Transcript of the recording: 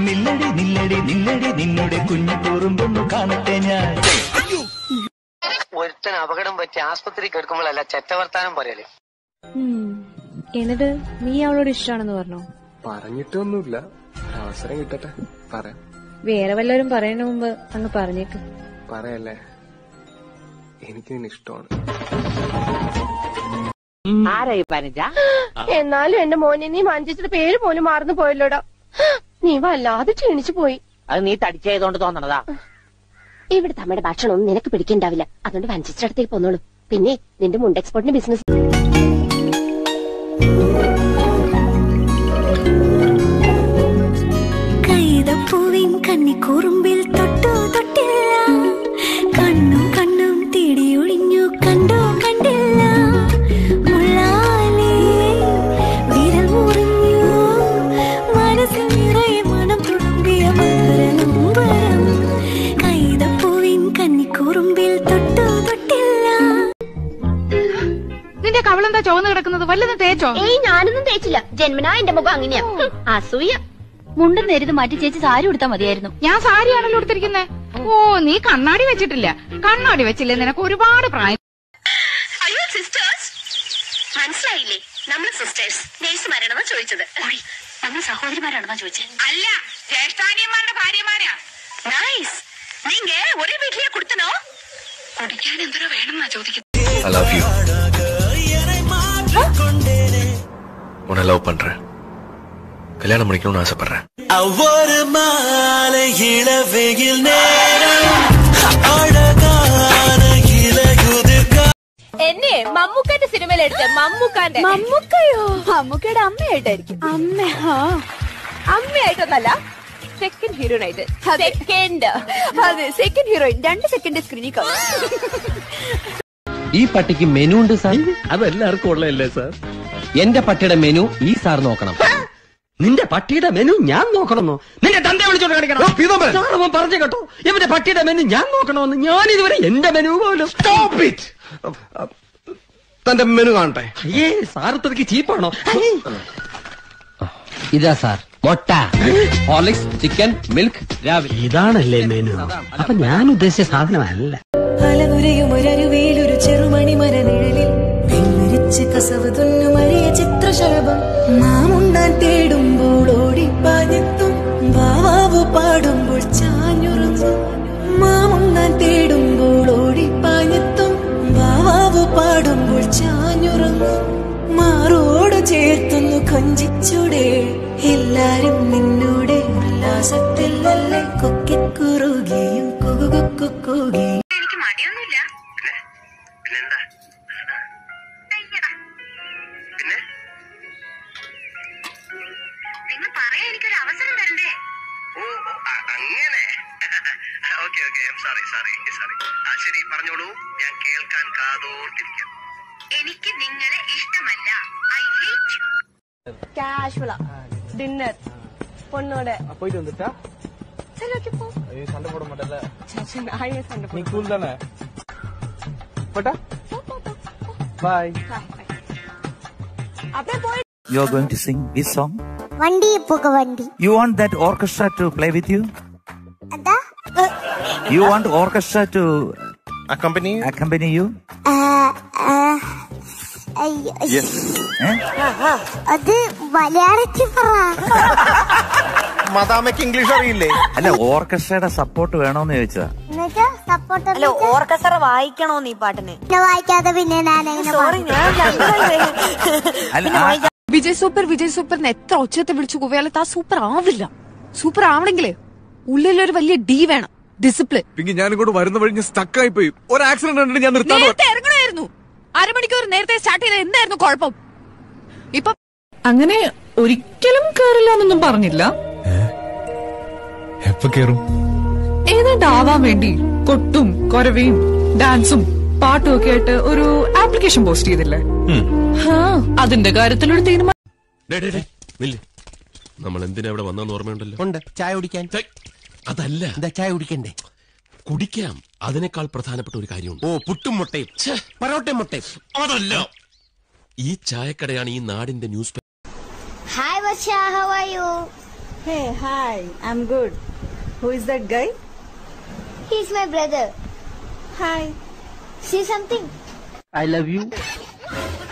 നില്ലടി നില്ലടി നില്ലടി നിന്നുടെ കുഞ്ഞു കുറുമ്പൊന്നു കാണട്ടെ ഞാൻ ഒരുത്തൻ അപകടം പറ്റി ആസ്പത്രി കിടക്കുമ്പോഴല്ല ചെറ്റവർത്താനം പറയല് എന്നിട്ട് നീ അവളോട് ഇഷ്ടമാണെന്ന് പറഞ്ഞോ പറഞ്ഞിട്ടൊന്നുമില്ല ഒരവസരം കിട്ടട്ടെ പറയാം വേറെ വല്ലവരും പറയുന്ന മുമ്പ് അങ്ങ് പറഞ്ഞേക്ക് പറയല്ലേ എനിക്ക് നിന്നെ ഇഷ്ടമാണ് ആരായി പനജ എന്നാലും എന്റെ മോനെ നീ മഞ്ചിച്ചിട്ട് പേര് പോലും മാറുന്നു പോയല്ലോടാ നീ വല്ലാതെ ക്ഷീണിച്ചു പോയി അത് നീ തടിച്ചതുകൊണ്ട് തോന്നണതാ ഇവിടുത്തെ അമ്മയുടെ ഭക്ഷണമൊന്നും നിനക്ക് പിടിക്കണ്ടാവില്ല അതുകൊണ്ട് വഞ്ചിച്ചിട്ട് അടുത്തേക്ക് പോന്നോളൂ പിന്നെ നിന്റെ മുണ്ട് എക്സ്പോർട്ടിന്റെ ബിസിനസ് കൈതപ്പൂവിൻ കന്നിക്കൂറുമ്പിൽ തൊട്ടു തൊട്ടില്ല കണ്ണും കണ്ണും തേടി ഒഴിഞ്ഞു കണ്ടോ കണ്ടില്ല മുള്ളാലേ വിരൽ മുറിഞ്ഞു മനസ്സിൽ നിറയെ മണം തുളുമ്പിയ മധുര നൊമ്പരം കൈതപ്പൂവിൻ കന്നിക്കൂറുമ്പിൽ തൊട്ടു തൊട്ടില്ല നിന്റെ കവളെന്താ ചുവന്ന് കിടക്കുന്നത് വല്ലതും തേച്ചോ ഏയ് ഞാനൊന്നും തേച്ചില്ല ജന്മനാ എന്റെ മുഖം അങ്ങനെയാ ഹും, അസൂയ മുണ്ടും നേരിത് മാറ്റി ചേച്ചി സാരി ഉടുത്താൽ മതിയായിരുന്നു ഞാൻ സാരിയാണല്ലോ എടുത്തിരിക്കുന്നേ ഓ നീ കണ്ണാടി വെച്ചിട്ടില്ല കണ്ണാടി വെച്ചില്ലേ നിനക്ക് ഒരുപാട് പ്രായം അയ്യോ സിസ്റ്റേഴ്സ് മനസ്സിലായില്ലേ നമ്മൾ സിസ്റ്റേഴ്സ് നേഴ്സുമാരാണെന്നാ ചോദിച്ചത് നമ്മൾ സഹോദരിമാരാണെന്നാ ചോദിച്ചത് അല്ല ജ്യേഷ്ഠാനിയന്മാരുടെ ഭാര്യമാരാ നൈസ് നീങ്ക ഒരേ വീട്ടിലേ കൊടുത്തനോ കുടിക്കാൻ എന്തോ വേണമെന്നാ ചോദിക്കുന്നത് ஐ லவ் யூ உன்னை லவ் பண்றேன் கல்யாணம் பண்ணிக்கணும்னு ஆசைப்படுறேன் ஒரு மாலை இளவெயில் நேரம் அழகான இலகுதிர்க എന്നെ മമ്മൂക്കാന്റെ സിനിമയിൽ എടുത്ത മമ്മൂക്കാന്റെ മമ്മൂക്കയോ മമ്മൂക്കയുടെ അമ്മയായിട്ടായിരിക്കും അമ്മ അമ്മയായിട്ടൊന്നല്ല സെക്കൻഡ് ഹീറോയിൻ ആയിട്ട് സെക്കൻഡ് അതെ സെക്കൻഡ് ഹീറോയിൻ രണ്ട് സെക്കൻഡ് സ്ക്രീനിൽ കാണും ഈ പട്ടിക്ക് മെനു ഉണ്ട് സാർ അതെല്ലാവർക്കും ഉള്ളതല്ലേ സാർ എന്റെ പട്ടിയുടെ മെനു ഈ സാർ നോക്കണം നിന്റെ പട്ടിയുടെ മെനു ഞാൻ നോക്കണമെന്നോ നിന്റെ തന്റെ വിളിച്ചോണ്ട് കാണിക്കണം സാർ അവൻ പറഞ്ഞു കേട്ടോ ഇവന്റെ പട്ടിയുടെ മെനു ഞാൻ നോക്കണമെന്ന് ഞാൻ ഇതുവരെ എന്റെ മെനു പോലും തന്റെ മെനു കാണട്ടെ അയ്യേ സാർ ഇത്രയ്ക്ക് ചീപ്പാണോ ഇതാ സാർ മുട്ട ഹോർലിക്സ് ചിക്കൻ മിൽക്ക് രാവിലെ ഇതാണല്ലേ മെനു അപ്പൊ ഞാൻ ഉദ്ദേശിച്ച സാധനമല്ല അലനുരയുമൊരരുവിയിലൊരു ചെറുമണി മരനിഴലിൽ വെള്ളരിച്ച് കസവ് തുന്നുമഴിയ ചിത്രശലഭം മാമുണ്ടാൻ തേടുമ്പോൾ ഓടിപ്പാഞ്ഞെത്തും വാവാവു പാടുമ്പോൾ ചാഞ്ഞുറങ്ങും മാമുണ്ടാൻ തേടുമ്പോൾ ഓടിപ്പാഞ്ഞെത്തും വാവാവു പാടുമ്പോൾ ചാഞ്ഞുറങ്ങും മാറോട് ചേർത്തുന്നു കൊഞ്ചിച്ചൂടെ എല്ലാരും നിന്നോടെ ഉല്ലാസത്തിൽ അല്ലേ കൊക്കിക്കുറുകയും കുകുകുക്കുകയും എനിക്ക് മടിയൊന്നുമില്ല പിന്നെന്താ പിന്നെ നിങ്ങൾ പറയാൻ എനിക്കൊരു അവസരം തരണ്ടേ ഓ ഓ, അ- അങ്ങനെ okay okay sorry sorry sorry ആ ശരി പറഞ്ഞോളൂ ഞാൻ കേൾക്കാൻ കാതോർത്തിരിക്കാം എനിക്ക് നിങ്ങളെ ഇഷ്ടമല്ല I hate you casual dinner പൊണ്ണോட போயிட்டு வந்துட்டா சரி ஓகே போ ஐயோ சண்டை போட மாட்டேல சரி நான் ஏன் சண்டை நீ கூல் தானே போட்டா பாய் அப்படியே போய் You are going to sing this song? വണ്ടി പുക വണ്ടി You want that orchestra to play with you? എന്താ You want orchestra to accompany accompany you? ആ, ആ, അയ്യോ, Eh? അത് മലയാളത്തിൽ പറ മദാമയ്ക്ക് ഇംഗ്ലീഷ് അറിയില്ലേ അല്ല ഓർക്കസ്ട്രയുടെ സപ്പോർട്ട് വേണോന്ന് ചോദിച്ചതാ എന്നുവെച്ചാ സപ്പോർട്ട് അല്ല ഓർക്കസ്ട്ര വായിക്കണോ നീ പാട്ടിന് വായിക്കാതെ പിന്നെ ഞാൻ എങ്ങനെ സോറി ഞാൻ അല്ല ആ- വിജയ് സൂപ്പർ വിജയ് സൂപ്പറിന് എത്ര ഒച്ചത്തെ വിളിച്ചു കുവയാലത്ത് ആ സൂപ്പർ ആവില്ല സൂപ്പർ ആവണെങ്കിലേ ഉള്ളിലൊരു വലിയ ഡി വേണം ഡിസിപ്ലിൻ പിങ്കി ഞാൻ ഇങ്ങോട്ട് വരുന്ന വഴി ഞാൻ സ്റ്റക്കായി പോയി ഒരു ആക്സിഡന്റ് ഉണ്ട് ഞാൻ നിർത്താൻ നേരത്തെ ഇറങ്ങണമായിരുന്നു അരമണിക്കൂർ നേരത്തെ സ്റ്റാർട്ട് ചെയ്ത എന്തായിരുന്നു കുഴപ്പം ഇപ്പൊ അങ്ങനെ ഒരിക്കലും കേറില്ല എന്നൊന്നും പറഞ്ഞില്ല എപ്പോ കേറും ഏതാണ്ട് ആവാൻ വേണ്ടി കൊട്ടും കൊരവയും ഡാൻസും പാട്ടും ഒക്കെ ആയിട്ട് ഒരു ആപ്ലിക്കേഷൻ പോസ്റ്റ് ചെയ്തില്ലേ ഹാ അതിന്റെ കാര്യത്തിലൊരു തീരുമാനം നമ്മൾ എന്തിനാ ഇവിടെ വന്നെന്ന് ഓർമ്മയുണ്ടല്ലോ ഉണ്ട് ചായ കുടിക്കാൻ അതല്ല എന്താ ചായ കുടിക്കണ്ടേ കുടിക്കാം അതിനേക്കാൾ പ്രധാനപ്പെട്ട ഒരു കാര്യമുണ്ട് ഓ പുട്ടും മുട്ടയും പൊറോട്ടയും മുട്ടയും അതല്ല ഈ ചായക്കടയാണ് ഈ നാടിന്റെ news hi Varsha how are you Hey, hi. I'm good. Who is that guy? He's my brother. Hi. See something? I love U